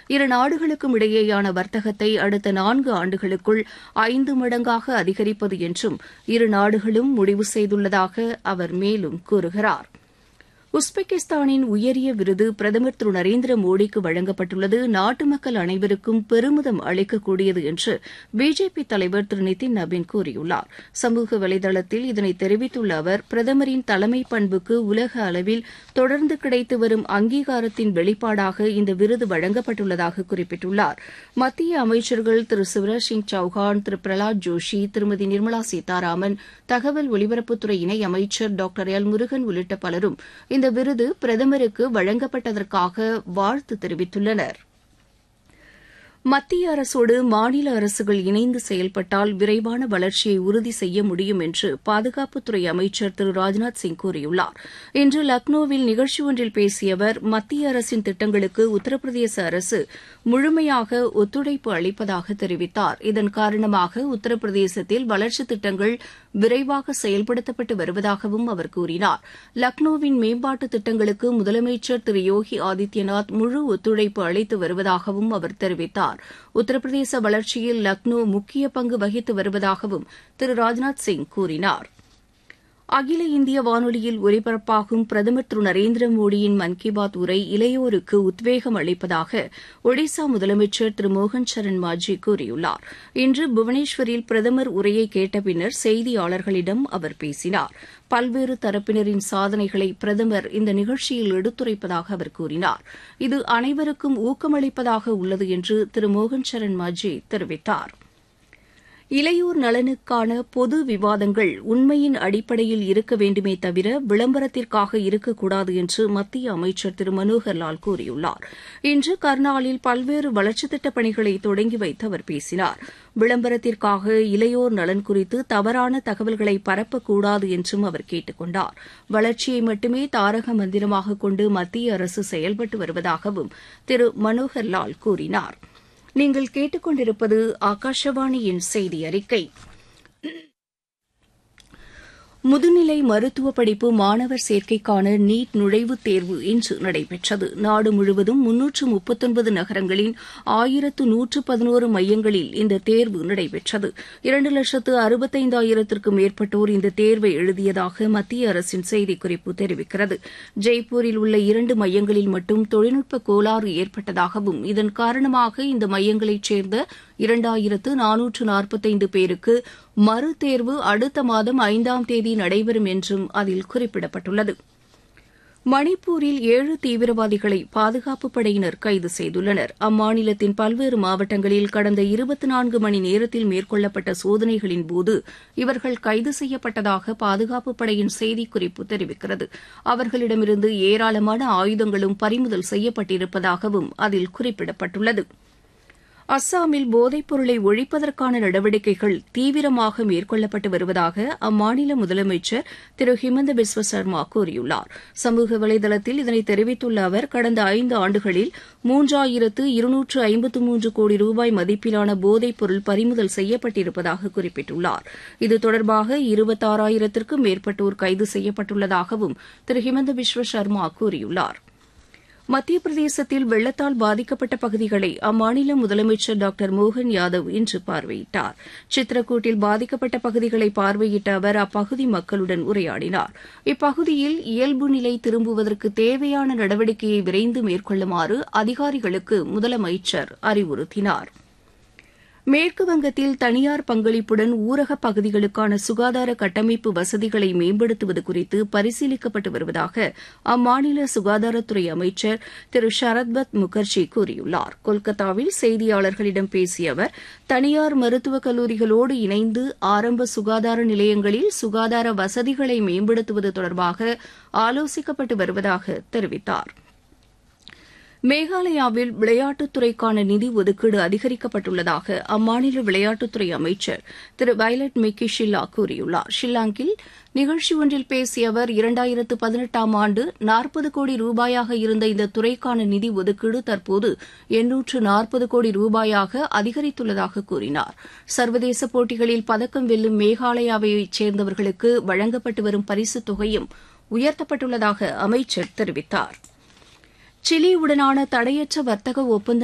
இரு நாடுகளுக்கும் இடையேயான வர்த்தகத்தை அடுத்த நான்கு ஆண்டுகளுக்குள் ஐந்து மடங்காக அதிகரிப்பது என்றும் இரு நாடுகளும் முடிவு செய்துள்ளதாக அவர் மேலும் கூறுகிறார் உஸ்பெகிஸ்தானின் உயரிய விருது பிரதமர் திரு நரேந்திர மோடிக்கு வழங்கப்பட்டுள்ளது நாட்டு மக்கள் அனைவருக்கும் பெருமிதம் அளிக்கக்கூடியது என்று பிஜேபி தலைவர் திரு நிதின் நபீன் கூறியுள்ளார் சமூக வலைதளத்தில் இதனை தெரிவித்துள்ள அவர் பிரதமரின் தலைமை பண்புக்கு உலக அளவில் தொடர்ந்து கிடைத்து வரும் அங்கீகாரத்தின் வெளிப்பாடாக இந்த விருது வழங்கப்பட்டுள்ளதாக குறிப்பிட்டுள்ளார் மத்திய அமைச்சர்கள் திரு சிவராஜ் சிங் சௌஹான் திரு பிரலாத் ஜோஷி திருமதி நிர்மலா சீதாராமன் தகவல் ஒலிபரப்புத்துறை இணை அமைச்சர் டாக்டர் எல் முருகன் உள்ளிட்ட பலரும் இந்த விருது பிரதமருக்கு வழங்கப்பட்டதற்காக வாழ்த்து தெரிவித்துள்ளனர் மத்திய அரசோடு மாநில அரசுகள் இணைந்து செயல்பட்டால் விரைவான வளர்ச்சியை உறுதி செய்ய முடியும் என்று பாதுகாப்புத்துறை அமைச்சர் திரு ராஜ்நாத் சிங் கூறியுள்ளார் இன்று லக்னோவில் நிகழ்ச்சி ஒன்றில் பேசிய அவர் மத்திய அரசின் திட்டங்களுக்கு உத்தரப்பிரதேச அரசு முழுமையாக ஒத்துழைப்பு அளிப்பதாக தெரிவித்தார் இதன் காரணமாக உத்தரப்பிரதேசத்தில் வளர்ச்சித் திட்டங்கள் விரைவாக செயல்படுத்தப்பட்டு வருவதாகவும் அவர் கூறினார் லக்னோவின் மேம்பாட்டு திட்டங்களுக்கு முதலமைச்சர் திரு யோகி ஆதித்யநாத் முழு ஒத்துழைப்பு அளித்து வருவதாகவும் அவர் தெரிவித்தார் உத்தரப்பிரதேச வளர்ச்சியில் லக்னோ முக்கிய பங்கு வகித்து வருவதாகவும் திரு ராஜ்நாத் சிங் கூறினார் அகில இந்திய வானொலியில் ஒலிபரப்பாகும் பிரதமர் திரு நரேந்திர மோடியின் மன் கி பாத் உரை இளையோருக்கு உத்வேகம் அளிப்பதாக ஒடிசா முதலமைச்சர் திரு மோகன் சரண் மாஜி கூறியுள்ளார் இன்று புவனேஸ்வரில் பிரதமர் உரையை கேட்ட பின்னர் செய்தியாளர்களிடம் அவர் பேசினார் பல்வேறு தரப்பினரின் சாதனைகளை பிரதமர் இந்த நிகழ்ச்சியில் எடுத்துரைப்பதாக அவர் கூறினார் இது அனைவருக்கும் ஊக்கமளிப்பதாக உள்ளது என்று திரு மோகன் சரண் மாஜி தெரிவித்தாா் இளையோர் நலனுக்கான பொது விவாதங்கள் உண்மையின் அடிப்படையில் இருக்க வேண்டுமே தவிர விளம்பரத்திற்காக இருக்கக்கூடாது என்று மத்திய அமைச்சர் திரு மனோகர் லால் கூறியுள்ளார் இன்று கர்னாலில் பல்வேறு வளர்ச்சித் திட்டப் பணிகளை தொடங்கி வைத்து அவர் பேசினார் விளம்பரத்திற்காக இளையோர் நலன் குறித்து தவறான தகவல்களை பரப்பக்கூடாது என்றும் அவர் கேட்டுக் கொண்டார் வளர்ச்சியை மட்டுமே தாரக மந்திரமாக கொண்டு மத்திய அரசு செயல்பட்டு வருவதாகவும் திரு மனோகர் லால் கூறினார் நீங்கள் கேட்டுக்கொண்டிருப்பது ஆகாஷவாணியின் செய்தி அறிக்கை முதுநிலை மருத்துவ படிப்பு மாணவர் சேர்க்கைக்கான நீட் நுழைவுத் தேர்வு இன்று நடைபெற்றது நாடு முழுவதும் முன்னூற்று முப்பத்தொன்பது நகரங்களின் ஆயிரத்து நூற்று பதினோரு மையங்களில் இந்த தேர்வு நடைபெற்றது இரண்டு லட்சத்து அறுபத்தைந்தாயிரத்திற்கும் மேற்பட்டோர் இந்த தேர்வை எழுதியதாக மத்திய அரசின் செய்திக்குறிப்பு தெரிவிக்கிறது ஜெய்ப்பூரில் உள்ள இரண்டு மையங்களில் மட்டும் தொழில்நுட்ப கோளாறு ஏற்பட்டதாகவும் இதன் காரணமாக இந்த மையங்களைச் சேர்ந்த இரண்டாயிரத்து நானூற்று நாற்பத்தைந்து பேருக்கு மறுதேர்வு அடுத்த மாதம் ஐந்தாம் தேதி நடைபெறும் என்றும் அதில் குறிப்பிடப்பட்டுள்ளது மணிப்பூரில் ஏழு தீவிரவாதிகளை பாதுகாப்புப் படையினர் கைது செய்துள்ளனர் அம்மாநிலத்தின் பல்வேறு மாவட்டங்களில் கடந்த இருபத்தி நான்கு மணி நேரத்தில் மேற்கொள்ளப்பட்ட சோதனைகளின் போது இவர்கள் கைது செய்யப்பட்டதாக பாதுகாப்புப் படையின் செய்திக்குறிப்பு தெரிவிக்கிறது அவர்களிடமிருந்து ஏராளமான ஆயுதங்களும் பறிமுதல் செய்யப்பட்டிருப்பதாகவும் அதில் குறிப்பிடப்பட்டுள்ளது அஸ்ஸாமில் போதைப் பொருளை ஒழிப்பதற்கான நடவடிக்கைகள் தீவிரமாக மேற்கொள்ளப்பட்டு வருவதாக அம்மாநில முதலமைச்சர் திரு ஹிமந்த பிஸ்வ சர்மா கூறியுள்ளார் சமூக வலைதளத்தில் இதனை தெரிவித்துள்ள அவர் கடந்த ஐந்து ஆண்டுகளில் மூன்றாயிரத்து இருநூற்று ஐம்பத்து மூன்று கோடி ரூபாய் மதிப்பிலான போதைப் பொருள் பறிமுதல் செய்யப்பட்டிருப்பதாக குறிப்பிட்டுள்ளார் இது தொடர்பாக இருபத்தாறாயிரத்திற்கும் மேற்பட்டோர் கைது செய்யப்பட்டுள்ளதாகவும் திரு ஹிமந்த பிஸ்வ சர்மா கூறியுள்ளார் மத்திய பிரதேசத்தில் வெள்ளத்தால் பாதிக்கப்பட்ட பகுதிகளை அம்மாநில முதலமைச்சர் டாக்டர் மோகன் யாதவ் இன்று பார்வையிட்டார் சித்ரக்கூட்டில் பாதிக்கப்பட்ட பகுதிகளை பார்வையிட்ட அவர் அப்பகுதி மக்களுடன் உரையாடினார் இப்பகுதியில் இயல்பு நிலை திரும்புவதற்கு தேவையான நடவடிக்கையை விரைந்து மேற்கொள்ளுமாறு அதிகாரிகளுக்கு முதலமைச்சர் அறிவுறுத்தினார் மேற்குவங்கத்தில் தனியார் பங்களிப்புடன் ஊரக பகுதிகளுக்கான சுகாதார கட்டமைப்பு வசதிகளை மேம்படுத்துவது குறித்து பரிசீலிக்கப்பட்டு வருவதாக அம்மாநில சுகாதாரத்துறை அமைச்சர் திரு ஷரத்பத் முகர்ஜி கூறியுள்ளார் கொல்கத்தாவில் செய்தியாளர்களிடம் பேசிய அவர் தனியார் மருத்துவக் கல்லூரிகளோடு இணைந்து ஆரம்ப சுகாதார நிலையங்களில் சுகாதார வசதிகளை மேம்படுத்துவது தொடர்பாக ஆலோசிக்கப்பட்டு வருவதாக தெரிவித்தாா் மேகாலயாவில் விளையாட்டுத்துறைக்கான நிதி ஒதுக்கீடு அதிகரிக்கப்பட்டுள்ளதாக அம்மாநில விளையாட்டுத்துறை அமைச்சர் திரு வயலட் மிக்கி ஷில்லா கூறியுள்ளார் ஷில்லாங்கில் நிகழ்ச்சி ஒன்றில் பேசிய அவர் இரண்டாயிரத்து பதினெட்டாம் ஆண்டு நாற்பது கோடி ரூபாயாக இருந்த இந்த துறைக்கான நிதி ஒதுக்கீடு தற்போது எண்ணூற்று நாற்பது கோடி ரூபாயாக அதிகரித்துள்ளதாக கூறினார் சர்வதேச போட்டிகளில் பதக்கம் வெல்லும் மேகாலயாவைச் சேர்ந்தவர்களுக்கு வழங்கப்பட்டு வரும் பரிசுத் தொகையும் உயர்த்தப்பட்டுள்ளதாக அமைச்சர் தெரிவித்தார் சிலியுடனான தடையற்ற வர்த்தக ஒப்பந்தம்